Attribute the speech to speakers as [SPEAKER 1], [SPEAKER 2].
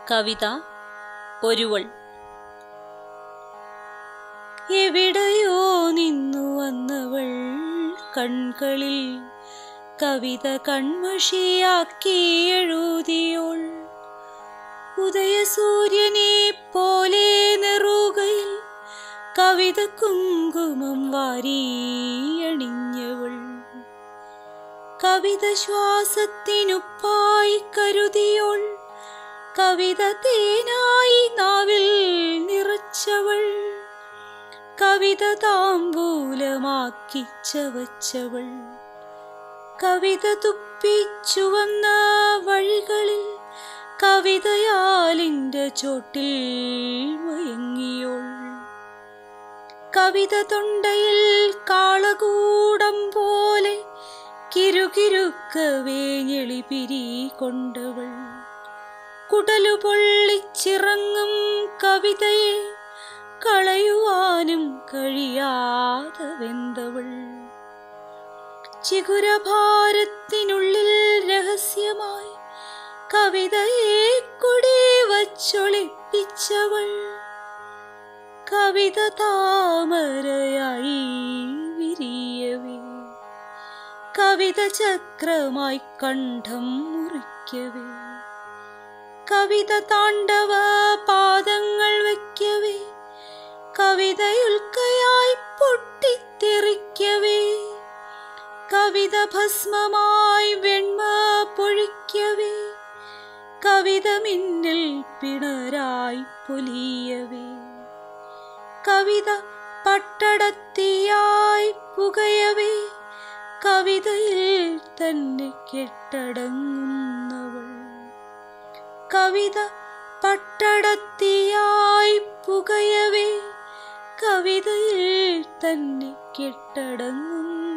[SPEAKER 1] കവിത ഒരുവൾ എവിടെയോ നിന്നു വന്നവൾ കൺകളിൽ കവിത കൺമഷിയാക്കി എഴുതിയോൾ ഉദയസൂര്യനെ പോലെ നെറുകയിൽ കവിത കുങ്കുമം വാരിയണിഞ്ഞവൾ കവിത ശ്വാസത്തിനുപ്പായി കരുതിയോൾ കവിത തേനായി നാവിൽ നിറച്ചവൾ കവിത താമ്പൂലമാക്കി ചവച്ചവൾ കവിത തുപ്പിച്ചുവന്ന വഴികളിൽ കവിതയാലിൻ്റെ ചോട്ടിൽ മയങ്ങിയോൾ കവിത തൊണ്ടയിൽ കാളകൂടം പോലെ കിരുകിരുക്കവേ ഞെളിപിരി കൊണ്ടവൾ കുടലു പൊള്ളിച്ചിറങ്ങും കവിതയെ കളയുവാനും കഴിയാതെ വെന്തവൾ ചിഗുരഭാരത്തിനുള്ളിൽ രഹസ്യമായി കവിതയെ കൊടി വച്ചൊളിപ്പിച്ചവൾ കവിത താമരയായി വിരിയവേ കവിത ചക്രമായി കണ്ഠം മുറിക്കവേ കവിത താണ്ഡവ പാദങ്ങൾ വയ്ക്കവേ കവിതയുൽക്കയായി പൊട്ടിത്തെറിക്കവേ കവിത ഭസ്മമായി വെണ്മ പൊഴിക്കവേ കവിത മിന്നൽ പിണരായി പൊലിയവേ കവിത പട്ടടത്തിയായി പുകയവേ കവിതയിൽ തന്നെ കെട്ടടങ്ങുന്നവൾ കവിത പട്ടടത്തിയായി പുകയവേ കവിതയിൽ തന്നെ കെട്ടടങ്ങുന്നവൾ